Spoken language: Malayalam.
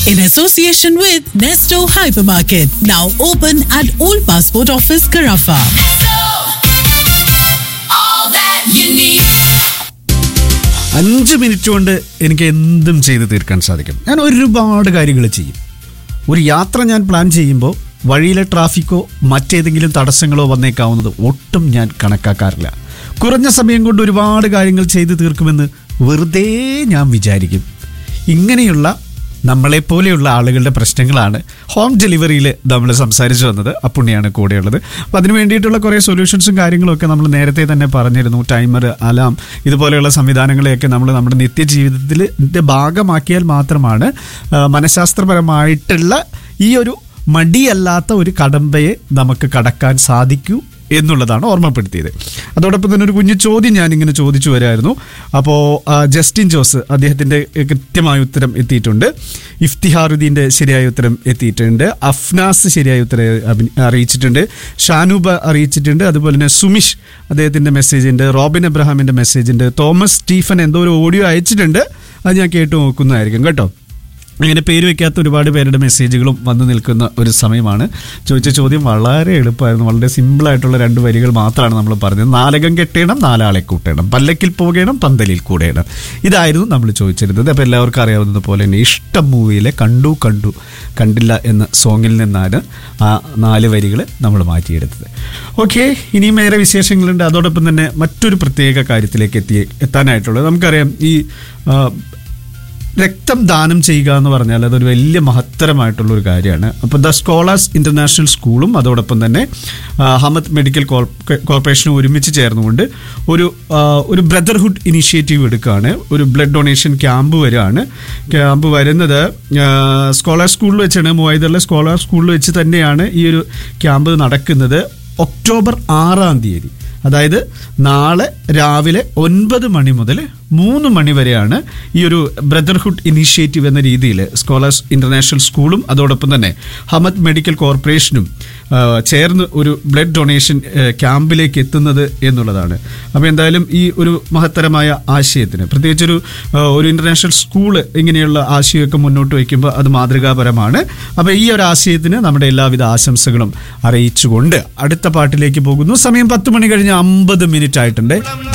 in association with Nesto Hypermarket, now open at Old Passport Office, Carafa. all that you need. അഞ്ച് മിനിറ്റ് കൊണ്ട് എനിക്ക് എന്തും ചെയ്ത് തീർക്കാൻ സാധിക്കും ഞാൻ ഒരുപാട് കാര്യങ്ങൾ ചെയ്യും ഒരു യാത്ര ഞാൻ പ്ലാൻ ചെയ്യുമ്പോൾ വഴിയിലെ ട്രാഫിക്കോ മറ്റേതെങ്കിലും തടസ്സങ്ങളോ വന്നേക്കാവുന്നത് ഒട്ടും ഞാൻ കണക്കാക്കാറില്ല കുറഞ്ഞ സമയം കൊണ്ട് ഒരുപാട് കാര്യങ്ങൾ ചെയ്ത് തീർക്കുമെന്ന് വെറുതെ ഞാൻ വിചാരിക്കും ഇങ്ങനെയുള്ള നമ്മളെപ്പോലെയുള്ള ആളുകളുടെ പ്രശ്നങ്ങളാണ് ഹോം ഡെലിവറിയിൽ നമ്മൾ സംസാരിച്ചു വന്നത് അപ്പുണ്ണിയാണ് കൂടെയുള്ളത് അപ്പം അതിന് വേണ്ടിയിട്ടുള്ള കുറേ സൊല്യൂഷൻസും കാര്യങ്ങളും ഒക്കെ നമ്മൾ നേരത്തെ തന്നെ പറഞ്ഞിരുന്നു ടൈമർ അലാം ഇതുപോലെയുള്ള സംവിധാനങ്ങളെയൊക്കെ നമ്മൾ നമ്മുടെ നിത്യജീവിതത്തിൽ ന്റെ ഭാഗമാക്കിയാൽ മാത്രമാണ് ആ, മനഃശാസ്ത്രപരമായിട്ടുള്ള ഈ ഒരു മടിയല്ലാത്ത ഒരു കടമ്പയെ നമുക്ക് കടക്കാൻ സാധിക്കൂ എന്നുള്ളതാണ് ഓർമ്മപ്പെടുത്തിയത് അതോടൊപ്പം തന്നെ ഒരു കുഞ്ഞു ചോദ്യം ഞാൻ ഇങ്ങനെ ചോദിച്ചു വരായിരുന്നു അപ്പോൾ ജസ്റ്റിൻ ജോസ് അദ്ദേഹത്തിൻ്റെ കൃത്യമായ ഉത്തരം എത്തിയിട്ടുണ്ട് ഇഫ്തിഹാറുദ്ദീൻ്റെ ശരിയായ ഉത്തരം എത്തിയിട്ടുണ്ട് അഫ്നാസ് ശരിയായ ഉത്തരം അഭി- അറിയിച്ചിട്ടുണ്ട് ഷാനൂബ അറിയിച്ചിട്ടുണ്ട് അതുപോലെ തന്നെ സുമിഷ് അദ്ദേഹത്തിൻ്റെ മെസ്സേജ് ഉണ്ട് റോബിൻ എബ്രഹാമിൻ്റെ മെസ്സേജ് ഉണ്ട് തോമസ് സ്റ്റീഫൻ എന്തോ ഒരു ഓഡിയോ അയച്ചിട്ടുണ്ട് അത് ഞാൻ കേട്ടു നോക്കുന്നതായിരിക്കും കേട്ടോ ഇങ്ങനെ പേര് വെക്കാത്ത ഒരുപാട് പേരുടെ മെസ്സേജുകളും വന്നു നിൽക്കുന്ന ഒരു സമയമാണ് ചോദിച്ച ചോദ്യം വളരെ എളുപ്പമായിരുന്നു വളരെ സിമ്പിൾ ആയിട്ടുള്ള രണ്ട് വരികൾ മാത്രമാണ് നമ്മൾ പറഞ്ഞത് നാലകം കെട്ടേണം നാലാളെ കൂട്ടേണം പല്ലക്കിൽ പോകണം പന്തലിൽ കൂടേണം ഇതായിരുന്നു നമ്മൾ ചോദിച്ചിരുന്നത് അപ്പോൾ എല്ലാവർക്കും അറിയാവുന്നത് പോലെ തന്നെ ഇഷ്ടം മൂവിയിലെ കണ്ടു കണ്ടു കണ്ടില്ല എന്ന സോങ്ങിൽ നിന്നാണ് ആ നാല് വരികൾ നമ്മൾ മാറ്റിയെടുത്തത് ഓക്കെ ഇനിയും ഏറെ വിശേഷങ്ങളുണ്ട് അതോടൊപ്പം തന്നെ മറ്റൊരു പ്രത്യേക കാര്യത്തിലേക്ക് എത്തി എത്താനായിട്ടുള്ളത് നമുക്കറിയാം ഈ ആ, രക്തം ദാനം ചെയ്യുക എന്ന് പറഞ്ഞാൽ അതൊരു വലിയ മഹത്തരമായിട്ടുള്ള ഒരു കാര്യമാണ് അപ്പോൾ ദ സ്കോളേഴ്സ് ഇന്റർനാഷണൽ സ്കൂളും അതോടൊപ്പം തന്നെ ആ, ഹമദ് മെഡിക്കൽ കോർപ്പ- കോർപ്പറേഷനും ഒരുമിച്ച് ചേർന്നുകൊണ്ട് ഒരു ആ, ഒരു ബ്രദർഹുഡ് ഇനിഷ്യേറ്റീവ് എടുക്കുകയാണ് ഒരു ബ്ലഡ് ഡൊണേഷൻ ക്യാമ്പ് വരികയാണ് ക്യാമ്പ് വരുന്നത് ആ, സ്കോളർ സ്കൂളിൽ വെച്ചാണ് മൂവായുധറിലെ സ്കോളർ സ്കൂളിൽ വെച്ച് തന്നെയാണ് ഈ ഒരു ക്യാമ്പ് നടക്കുന്നത് ഒക്ടോബർ ആറാം തീയതി അതായത് നാളെ രാവിലെ ഒൻപത് മണി മുതൽ മൂന്ന് മണി വരെയാണ് ഈ ഒരു ബ്രദർഹുഡ് ഇനീഷ്യേറ്റീവ് എന്ന രീതിയിൽ സ്കോളേഴ്സ് ഇന്റർനാഷണൽ സ്കൂളും അതോടൊപ്പം തന്നെ ഹമദ് മെഡിക്കൽ കോർപ്പറേഷനും ആ, ചേർന്ന് ഒരു ബ്ലഡ് ഡൊണേഷൻ ആ, ക്യാമ്പിലേക്ക് എത്തുന്നത് എന്നുള്ളതാണ് അപ്പോൾ എന്തായാലും ഈ ഒരു മഹത്തരമായ ആശയത്തിന് പ്രത്യേകിച്ചൊരു ആ, ഒരു ഇന്റർനാഷണൽ സ്കൂള് ഇങ്ങനെയുള്ള ആശയമൊക്കെ മുന്നോട്ട് വയ്ക്കുമ്പോൾ അത് മാതൃകാപരമാണ് അപ്പോൾ ഈ ഒരു ആശയത്തിന് നമ്മുടെ എല്ലാവിധ ആശംസകളും അറിയിച്ചുകൊണ്ട് അടുത്ത പാട്ടിലേക്ക് പോകുന്നു സമയം പത്ത് മണി കഴിഞ്ഞ് അമ്പത് മിനിറ്റ് ആയിട്ടുണ്ട്